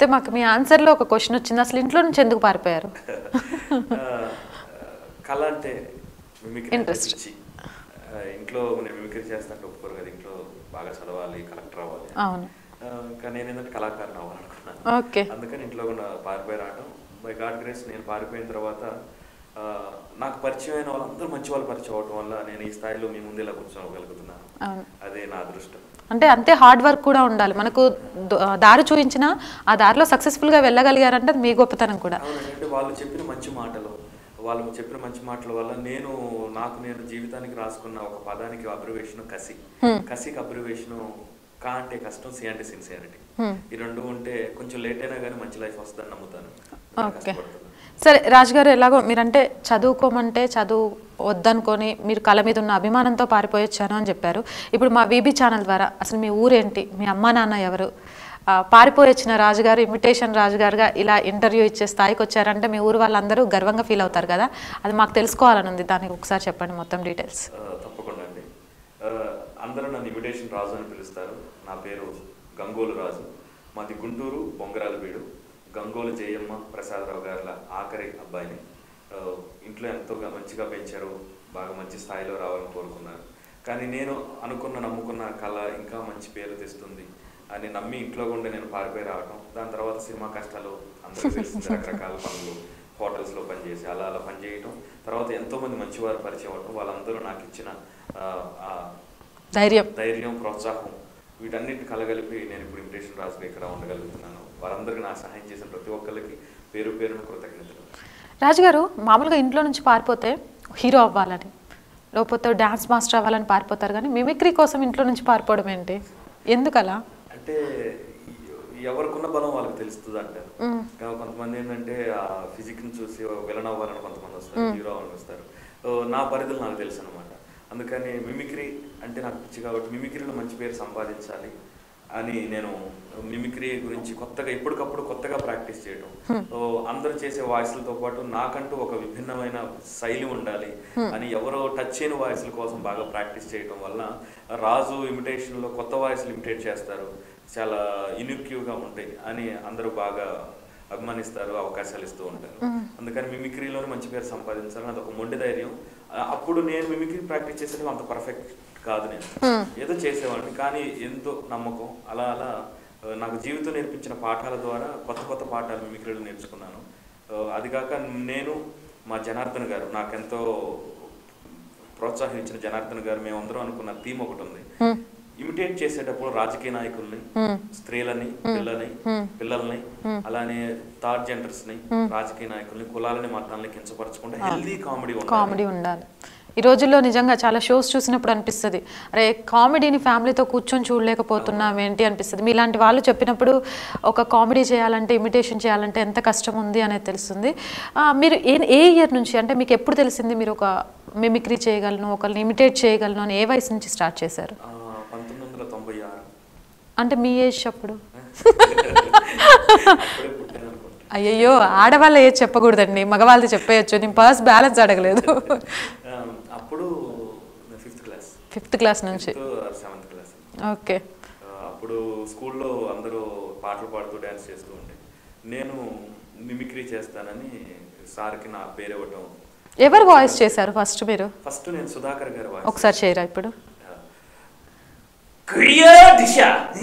చెప్తే మాకు మీ ఆన్సర్లో ఒక క్వశ్చన్ వచ్చింది అసలు ఇంట్లో నుంచి ఎందుకు పారిపోయారు ఆ, కళ అంటే మిమిక్రీ Interest. పిచ్చి ఆ, ఇంట్లో నేను మిమిక్రీ చేస్తానంటే ఒప్పుకోరు కదా ఇంట్లో బాగా చదవాలి కలెక్టర్ అవ్వాలి అవును ఆ, కానీ నేను ఏంటంటే కళాకారుని అవ్వాలనుకున్నాను ఓకే అందుకని ఇంట్లో కూడా పారిపోయి రావడం బై గాడ్ గ్రేస్ నేను పారిపోయిన తర్వాత ఆ, నాకు పరిచయం అయిన వాళ్ళందరూ మంచి వాళ్ళు పరిచయం అవడం వల్ల నేను ఈ స్థాయిలో మీ ముందు ఇలా కూర్చోగలుగుతున్నాను అవును అదే నా అదృష్టం అంటే అంతే హార్డ్ వర్క్ కూడా ఉండాలి మనకు ద- దారి చూపించినా ఆ దారిలో సక్సెస్ఫుల్గా వెళ్ళగలిగారంటే అది మీ గొప్పతనం కూడా అవునంటే వాళ్ళు చెప్పిన మంచి మాటలు వాళ్ళు చెప్పిన మంచి మాటల వల్ల నేను నాకు నేను జీవితానికి రాసుకున్న ఒక పదానికి అబ్రివేషన్ కసి కసికి అబ్రివేషన్ కా అంటే కష్టం సి అంటే సిన్సియారిటీ Hmm. ఈ రెండు ఉంటే కొంచెం లేట్ అయినా కానీ మంచి లైఫ్ వస్తుందని నమ్ముతాను ఓకే కష్టపడుతున్నాను. సరే రాజుగారు ఎలాగో మీరంటే చదువుకోమంటే చదువు వద్దనుకొని మీరు కళ మీద ఉన్న అభిమానంతో పారిపోయొచ్చాను అని చెప్పారు ఇప్పుడు మా వీబీ ఛానల్ ద్వారా అసలు మీ ఊరేంటి మీ అమ్మా నాన్న ఎవరు ఆ, పారిపోయొచ్చిన రాజుగారు ఇమిటేషన్ రాజుగారుగా ఇలా ఇంటర్వ్యూ ఇచ్చే స్థాయికి వచ్చారంటే మీ ఊరు వాళ్ళందరూ గర్వంగా ఫీల్ అవుతారు కదా అది మాకు తెలుసుకోవాలని ఉంది దానికి ఒకసారి చెప్పండి మొత్తం డీటెయిల్స్ ఆ, తప్పకుండా అండి ఆ, అందరూ నన్ను ఇమిటేషన్ రాజు అని పిలుస్తారు నా పేరు గంగోలు రాజు మాది గుంటూరు బొంగరాలవీడు గంగోలు జయమ్మ ప్రసాదరావు గారి ఆఖరి అబ్బాయిని ఆ, ఇంట్లో ఎంతో గా- మంచిగా పెంచారు బాగా మంచి స్థాయిలో రావాలని కోరుకున్నారు కానీ నేను అనుకున్న నమ్ముకున్న కళ ఇంకా మంచి పేరు తెస్తుంది అని నమ్మి ఇంట్లో ఉండి నేను పారిపోయి రావటం దాని తర్వాత సినిమా కష్టాలు అందరికీ తెలిసింది రకరకాల పనులు హోటల్స్లో పనిచేసి అలా అలా పనిచేయటం తర్వాత ఎంతోమంది మంచివారు పరిచయం అవటం వాళ్ళందరూ నాకు ఇచ్చిన ఆ, ఆ ధైర్యం ధైర్యం ప్రోత్సాహం వీటన్నిటిని కలగలిపి నేను ఇప్పుడు ఇమిటేషన్ రాజుగా ఇక్కడ ఉండగలుగుతున్నాను వారందరికీ నా సహాయం చేసిన ప్రతి ఒక్కరికి పేరు పేరున కృతజ్ఞతలు రాజుగారు మామూలుగా ఇంట్లో నుంచి పారిపోతే హీరో అవ్వాలని లేకపోతే డ్యాన్స్ మాస్టర్ అవ్వాలని పారిపోతారు కానీ మిమిక్రీ కోసం ఇంట్లో నుంచి పారిపోవడం ఏంటి ఎందుకలా అంటే ఎవరికున్న బలం వాళ్ళకి తెలుస్తుంది అంటారు మ్మ్. కానీ కొంతమంది ఏంటంటే ఆ ఫిజిక్ని చూసి విలన్ అవ్వాలని కొంతమంది వస్తారు హీరో అవ్వాలని వస్తారు ఓ, నా పరిధులు నాకు తెలుసు అనమాట అందుకని మిమిక్రీ అంటే నాకు పిచ్చి కాబట్టి మిమిక్రీలో మంచి పేరు సంపాదించాలి అని నేను మిమిక్రీ గురించి కొత్తగా ఎప్పటికప్పుడు కొత్తగా ప్రాక్టీస్ చేయడం ఓ, అందరూ చేసే వాయిస్లతో పాటు నాకంటూ ఒక విభిన్నమైన శైలి ఉండాలి అని ఎవరో టచ్ చేయని వాయిస్ల కోసం బాగా ప్రాక్టీస్ చేయడం వల్ల రాజు ఇమిటేషన్లో కొత్త వాయిస్లు ఇమిటేట్ చేస్తారు చాలా ఇన్యూక్యూగా ఉంటాయి అని అందరూ బాగా అభిమానిస్తారు అవకాశాలు ఇస్తూ ఉంటారు అందుకని మిమిక్రీలోనే మంచి పేరు సంపాదించాలని అదొక మొండి ధైర్యం ఆ, అప్పుడు నేను మిమిక్రీ ప్రాక్టీస్ చేసేది అంత పర్ఫెక్ట్ కాదు నేను ఏదో చేసేవాడిని కానీ ఎంతో నమ్మకం అలా అలా ఆ, నాకు జీవితం నేర్పించిన పాఠాల ద్వారా కొత్త కొత్త పాఠాలు మిమిక్రీలో నేర్చుకున్నాను ఆ, అది కాక నేను మా జనార్దన్ గారు నాకెంతో ప్రోత్సాహించిన జనార్దన్ గారు మేమందరం అనుకున్న థీమ్ ఒకటి ఉంది ఇమిటేట్ చేసేటప్పుడు రాజకీయ నాయకుల్ని స్త్రీలని పిల్లని పిల్లల్ని అలానే థర్డ్ జెండర్స్ ని రాజకీయ నాయకుల్ని కులాలని మతాలని కించపరచకుండా హెల్దీ కామెడీ ఉండాలి కామెడీ ఉండాలి ఈ రోజుల్లో నిజంగా చాలా షోస్ చూసినప్పుడు అనిపిస్తుంది అరే కామెడీని ఫ్యామిలీతో కూర్చొని చూడలేకపోతున్నాం ఏంటి అనిపిస్తుంది మీలాంటి వాళ్ళు చెప్పినప్పుడు ఒక కామెడీ చేయాలంటే ఇమిటేషన్ చేయాలంటే ఎంత కష్టం ఉంది అనేది తెలుస్తుంది ఆ, మీరు ఏ ఏ ఇయర్ నుంచి అంటే మీకు ఎప్పుడు తెలిసింది మీరు ఒక మిమిక్రీ చేయగలను ఒకరిని ఇమిటేట్ చేయగలను అని ఏ వయసు నుంచి స్టార్ట్ చేశారు ఆ, పంతొమ్మిది వందల తొంభై ఆరు అంటే మీ ఏజ్ అప్పుడు అప్పుడే పుట్టాను అనుకుంటా అయ్యయ్యో ఆడవాళ్ళ ఏజ్ చెప్పకూడదండి మగవాళ్ళది చెప్పేయచ్చు నేను పర్స్ బ్యాలెన్స్ అడగలేదు ఆ, అప్పుడు ఫిఫ్త్ క్లాస్ ఫిఫ్త్ క్లాస్ నుంచి సెవెంత్ క్లాస్ ఓకే అప్పుడు స్కూల్లో అందరూ పాటలు పాడుతూ డ్యాన్స్ చేస్తూ ఉండే నేను మిమిక్రీ చేస్తానని సార్కి నా పేరు ఇవ్వటం ఎవరు వాయిస్ చేశారు ఫస్ట్ మీరు ఫస్ట్ నేను సుధాకర్ గారి వాయిస్ ఒకసారి చేయరా ఇప్పుడు కుడియో దిశ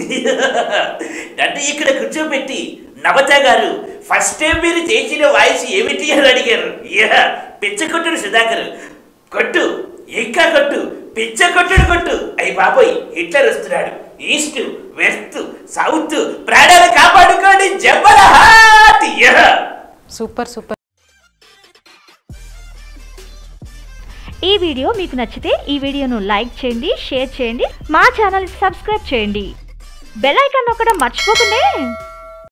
నన్ను ఇక్కడ కూర్చోబెట్టి నవత గారు ఫస్ట్ టైం మీరు చేసిన వాయిస్ ఏమిటి అని అడిగారు యా పిచ్చ కొట్టుడు సుధాకర్ కొట్టు ఇంకా కొట్టు పిచ్చ కొట్టుడు కొట్టు అయ్యి బాబోయ్ హిట్లర్ వస్తున్నాడు ఈస్ట్ వెస్ట్ సౌత్ ప్రాణాలు కాపాడుకోండి జబ్బల హాట్ యా సూపర్ సూపర్ ఈ వీడియో మీకు నచ్చితే ఈ వీడియోను లైక్ చేయండి షేర్ చేయండి మా ఛానల్ సబ్స్క్రైబ్ చేయండి బెల్ ఐకాన్ నొక్కడం మర్చిపోకండి